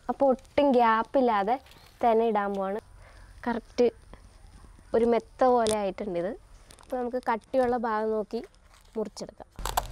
അപ്പോൾ ഒട്ടും ഗ്യാപ്പില്ലാതെ തന്നെ ഇടാൻ പോവാണ് കറക്റ്റ് ഒരു മെത്ത പോലെ ആയിട്ടുണ്ട് ഇത് അപ്പോൾ നമുക്ക് കട്ടിയുള്ള ഭാഗം നോക്കി മുറിച്ചെടുക്കാം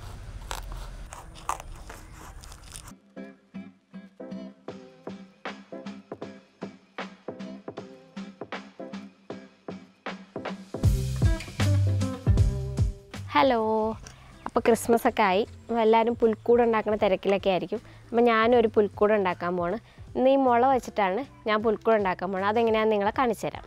ഹലോ അപ്പോൾ ക്രിസ്മസ് ഒക്കെ ആയി അപ്പോൾ എല്ലാവരും പുൽക്കൂട് ഉണ്ടാക്കുന്ന തിരക്കിലൊക്കെ ആയിരിക്കും അപ്പോൾ ഞാനൊരു പുൽക്കൂട് ഉണ്ടാക്കാൻ പോവാണ് ഇന്ന് ഈ മുള വെച്ചിട്ടാണ് ഞാൻ പുൽക്കൂട് ഉണ്ടാക്കാൻ പോണത് അതെങ്ങനെയാണെന്ന് നിങ്ങളെ കാണിച്ചു തരാം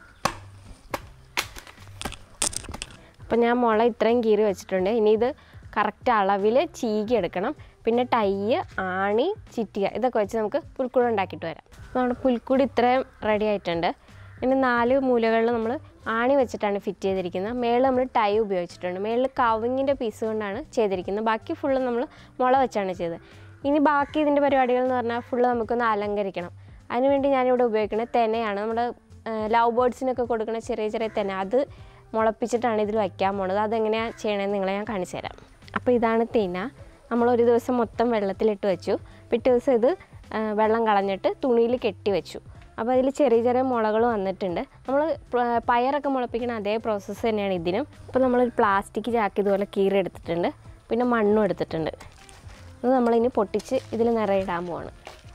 അപ്പോൾ ഞാൻ മുള ഇത്രയും കീറി വെച്ചിട്ടുണ്ട് ഇനി ഇത് കറക്റ്റ് അളവിൽ ചീകി എടുക്കണം പിന്നെ ടൈയ് ആണി ചിറ്റിക ഇതൊക്കെ വെച്ച് നമുക്ക് പുൽക്കൂട് ഉണ്ടാക്കിയിട്ട് വരാം അപ്പോൾ നമ്മുടെ പുൽക്കൂട് ഇത്രയും റെഡി ആയിട്ടുണ്ട് ഇനി നാല് മൂലകളിൽ നമ്മൾ ആണി വെച്ചിട്ടാണ് ഫിറ്റ് ചെയ്തിരിക്കുന്നത് മേളിൽ നമ്മൾ ടൈ ഉപയോഗിച്ചിട്ടുണ്ട് മേളിൽ കവിങ്ങിൻ്റെ പീസ് കൊണ്ടാണ് ചെയ്തിരിക്കുന്നത് ബാക്കി ഫുള്ള് നമ്മൾ മുള വെച്ചാണ് ചെയ്തത് ഇനി ബാക്കി ഇതിൻ്റെ പരിപാടികൾ എന്ന് പറഞ്ഞാൽ ഫുള്ള് നമുക്കൊന്ന് അലങ്കരിക്കണം അതിനുവേണ്ടി ഞാനിവിടെ ഉപയോഗിക്കുന്നത് തെനയാണ് നമ്മുടെ ലവ് ബേർഡ്സിനൊക്കെ കൊടുക്കുന്ന ചെറിയ ചെറിയ തെന അത് മുളപ്പിച്ചിട്ടാണ് ഇതിൽ വയ്ക്കാൻ പോണത് അതെങ്ങനെയാണ് ചെയ്യണമെന്ന് നിങ്ങളെ ഞാൻ കാണിച്ചു തരാം അപ്പോൾ ഇതാണ് തേന നമ്മൾ ഒരു ദിവസം മൊത്തം വെള്ളത്തിലിട്ട് വെച്ചു പിറ്റേ ദിവസം ഇത് ആ, വെള്ളം കളഞ്ഞിട്ട് തുണിയിൽ കെട്ടി വെച്ചു അപ്പോൾ അതിൽ ചെറിയ ചെറിയ മുളകൾ വന്നിട്ടുണ്ട് നമ്മൾ പയറൊക്കെ മുളപ്പിക്കുന്ന അതേ പ്രോസസ്സ് തന്നെയാണ് ഇതിനും അപ്പോൾ നമ്മളൊരു പ്ലാസ്റ്റിക് ചാക്ക് ഇതുപോലെ കീറി എടുത്തിട്ടുണ്ട് പിന്നെ മണ്ണും എടുത്തിട്ടുണ്ട് അത് നമ്മളിനി പൊട്ടിച്ച് ഇതിൽ നിറയിടാൻ പോവാണ്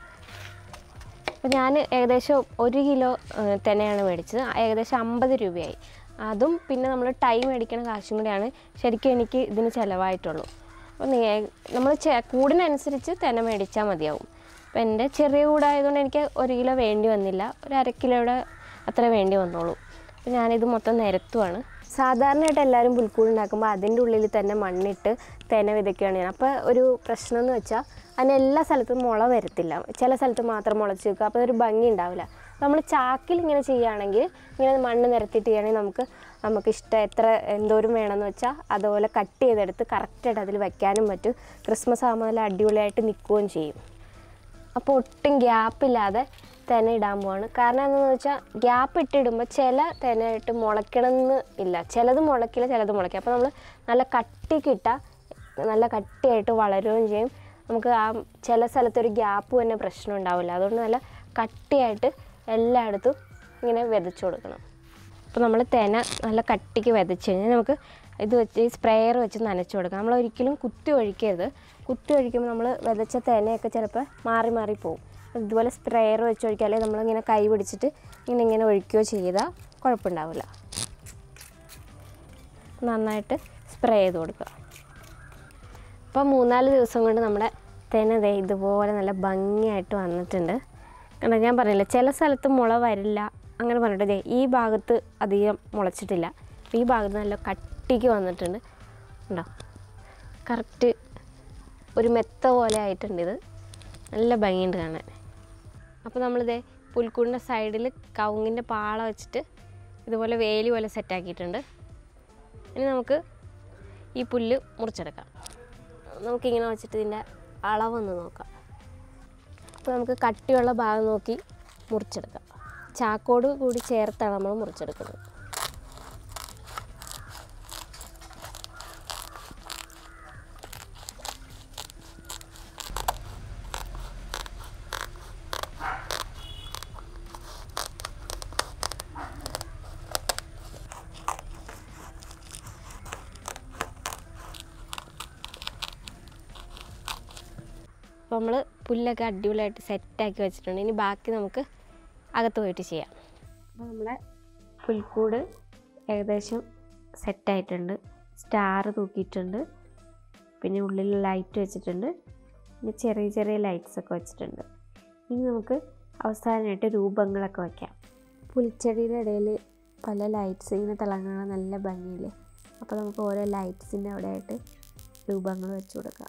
അപ്പോൾ ഞാൻ ഏകദേശം ഒരു കിലോ ഏഹ്, തെനയാണ് മേടിച്ചത് ഏകദേശം അമ്പത് രൂപയായി അതും പിന്നെ നമ്മൾ ടൈം മേടിക്കുന്ന കാശും കൂടിയാണ് ശരിക്കും എനിക്ക് ഇതിന് ചിലവായിട്ടുള്ളൂ അപ്പോൾ നമ്മൾ കൂടിനനുസരിച്ച് തെന മേടിച്ചാൽ മതിയാവും അപ്പോൾ എൻ്റെ ചെറിയ കൂടായതുകൊണ്ട് എനിക്ക് ഒരു കിലോ വേണ്ടി വന്നില്ല ഒരു അര കിലോയുടെ അത്ര വേണ്ടി വന്നോളൂ അപ്പോൾ ഞാനിത് മൊത്തം നിരത്തുവാണ് സാധാരണയായിട്ട് എല്ലാവരും പുൽക്കൂട് ഉണ്ടാക്കുമ്പോൾ അതിൻ്റെ ഉള്ളിൽ തന്നെ മണ്ണിട്ട് തെന വിതയ്ക്കുകയാണ് ഞാൻ അപ്പോൾ ഒരു പ്രശ്നം എന്ന് വെച്ചാൽ അതിന് എല്ലാ സ്ഥലത്തും മുള വരത്തില്ല ചില സ്ഥലത്ത് മാത്രം മുളച്ച് വെക്കുക അപ്പോൾ ഒരു ഭംഗി ഉണ്ടാവില്ല നമ്മൾ ചാക്കിൽ ഇങ്ങനെ ചെയ്യുകയാണെങ്കിൽ ഇങ്ങനെ മണ്ണ് നിരത്തിയിട്ട് ചെയ്യുകയാണെങ്കിൽ നമുക്ക് നമുക്ക് ഇഷ്ടം എത്ര എന്തോരം വേണമെന്ന് വെച്ചാൽ അതുപോലെ കട്ട് ചെയ്തെടുത്ത് കറക്റ്റായിട്ട് അതിൽ വയ്ക്കാനും പറ്റും ക്രിസ്മസ് ആകുമ്പോൾ നല്ല അടിപൊളിയായിട്ട് നിൽക്കുകയും ചെയ്യും അപ്പോൾ ഒട്ടും ഗ്യാപ്പില്ലാതെ തെന ഇടാൻ പോവാണ് കാരണം എന്താണെന്ന് വെച്ചാൽ ഗ്യാപ്പ് ഇട്ടിടുമ്പോൾ ചില തെനയിട്ട് മുളയ്ക്കണമെന്ന് ഇല്ല ചിലത് മുളയ്ക്കില്ല ചിലത് മുളയ്ക്കും അപ്പോൾ നമ്മൾ നല്ല കട്ടിക്കിട്ടാൽ നല്ല കട്ടിയായിട്ട് വളരുകയും ചെയ്യും നമുക്ക് ആ ചില സ്ഥലത്ത് ഒരു ഗ്യാപ്പ് തന്നെ പ്രശ്നം ഉണ്ടാവില്ല അതുകൊണ്ട് നല്ല കട്ടിയായിട്ട് എല്ലായിടത്തും ഇങ്ങനെ വിതച്ചു കൊടുക്കണം അപ്പോൾ നമ്മൾ തെന നല്ല കട്ടിക്ക് വിതച്ച് കഴിഞ്ഞാൽ നമുക്ക് ഇത് വെച്ച് ഈ സ്പ്രെയർ വെച്ച് നനച്ച് കൊടുക്കാം നമ്മൾ ഒരിക്കലും കുത്തി ഒഴിക്കരുത് കുത്തി ഒഴിക്കുമ്പോൾ നമ്മൾ വിതച്ച തെനയൊക്കെ ചിലപ്പോൾ മാറി മാറി പോകും ഇതുപോലെ സ്പ്രെയർ വെച്ച് ഒഴിക്കാല്ലേ നമ്മളിങ്ങനെ കൈ പിടിച്ചിട്ട് ഇങ്ങനെ ഇങ്ങനെ ഒഴിക്കുകയോ ചെയ്താൽ കുഴപ്പമുണ്ടാവില്ല നന്നായിട്ട് സ്പ്രേ ചെയ്ത് കൊടുക്കുക അപ്പോൾ മൂന്നാല് ദിവസം കൊണ്ട് നമ്മുടെ തെന ദേ ഇതുപോലെ നല്ല ഭംഗിയായിട്ട് വന്നിട്ടുണ്ട് കാരണം ഞാൻ പറഞ്ഞില്ല ചില സ്ഥലത്ത് മുള വരില്ല അങ്ങനെ പറഞ്ഞിട്ട് ദേ ഈ ഭാഗത്ത് അധികം മുളച്ചിട്ടില്ല അപ്പോൾ ഈ ഭാഗത്ത് നല്ല കട്ടിക്ക് വന്നിട്ടുണ്ട് ഉണ്ടോ കറക്റ്റ് ഒരു മെത്ത പോലെ ആയിട്ടുണ്ട് ഇത് നല്ല ഭംഗിയുണ്ട് കാണാൻ അപ്പോൾ നമ്മളിതേ പുൽക്കൂടിൻ്റെ സൈഡിൽ കവുങ്ങിൻ്റെ പാള വെച്ചിട്ട് ഇതുപോലെ വേലി പോലെ സെറ്റാക്കിയിട്ടുണ്ട് ഇനി നമുക്ക് ഈ പുല്ല് മുറിച്ചെടുക്കാം നമുക്കിങ്ങനെ വെച്ചിട്ട് ഇതിൻ്റെ അളവൊന്ന് നോക്കാം അപ്പോൾ നമുക്ക് കട്ടിയുള്ള ഭാഗം നോക്കി മുറിച്ചെടുക്കാം ചാക്കോട് കൂടി ചേർത്താണ് നമ്മൾ മുറിച്ചെടുക്കുന്നത് അപ്പോൾ നമ്മൾ പുല്ലൊക്കെ അടിപൊളിയായിട്ട് സെറ്റാക്കി വെച്ചിട്ടുണ്ട് ഇനി ബാക്കി നമുക്ക് അകത്ത് പോയിട്ട് ചെയ്യാം അപ്പോൾ നമ്മുടെ പുൽക്കൂട് ഏകദേശം സെറ്റായിട്ടുണ്ട് സ്റ്റാർ തൂക്കിയിട്ടുണ്ട് പിന്നെ ഉള്ളിൽ ലൈറ്റ് വെച്ചിട്ടുണ്ട് പിന്നെ ചെറിയ ചെറിയ ലൈറ്റ്സ് ഒക്കെ വെച്ചിട്ടുണ്ട് ഇനി നമുക്ക് അവസാനമായിട്ട് രൂപങ്ങളൊക്കെ വയ്ക്കാം പുൽച്ചെടിയുടെ ഇടയിൽ പല ലൈറ്റ്സ് ഇങ്ങനെ തിളങ്ങണ നല്ല ഭംഗിയില്ലേ അപ്പോൾ നമുക്ക് ഓരോ ലൈറ്റ്സിൻ്റെ അവിടെ ആയിട്ട് രൂപങ്ങൾ വെച്ച് കൊടുക്കാം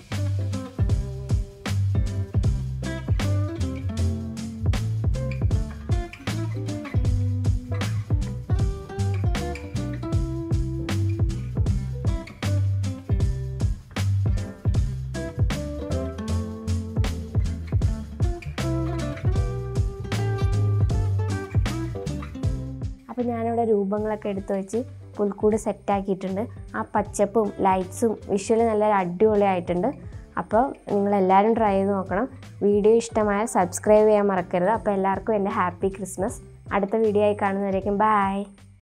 അപ്പോൾ ഞാനിവിടെ രൂപങ്ങളൊക്കെ എടുത്ത് വെച്ച് പുൽക്കൂട് സെറ്റാക്കിയിട്ടുണ്ട് ആ പച്ചപ്പും ലൈറ്റ്സും വിഷ്വല് നല്ല അടിപൊളിയായിട്ടുണ്ട് അപ്പോൾ നിങ്ങളെല്ലാവരും ട്രൈ ചെയ്ത് നോക്കണം വീഡിയോ ഇഷ്ടമായ സബ്സ്ക്രൈബ് ചെയ്യാൻ മറക്കരുത് അപ്പോൾ എല്ലാവർക്കും എൻ്റെ ഹാപ്പി ക്രിസ്മസ് അടുത്ത വീഡിയോ ആയി കാണുന്നവരേക്കും ബായ്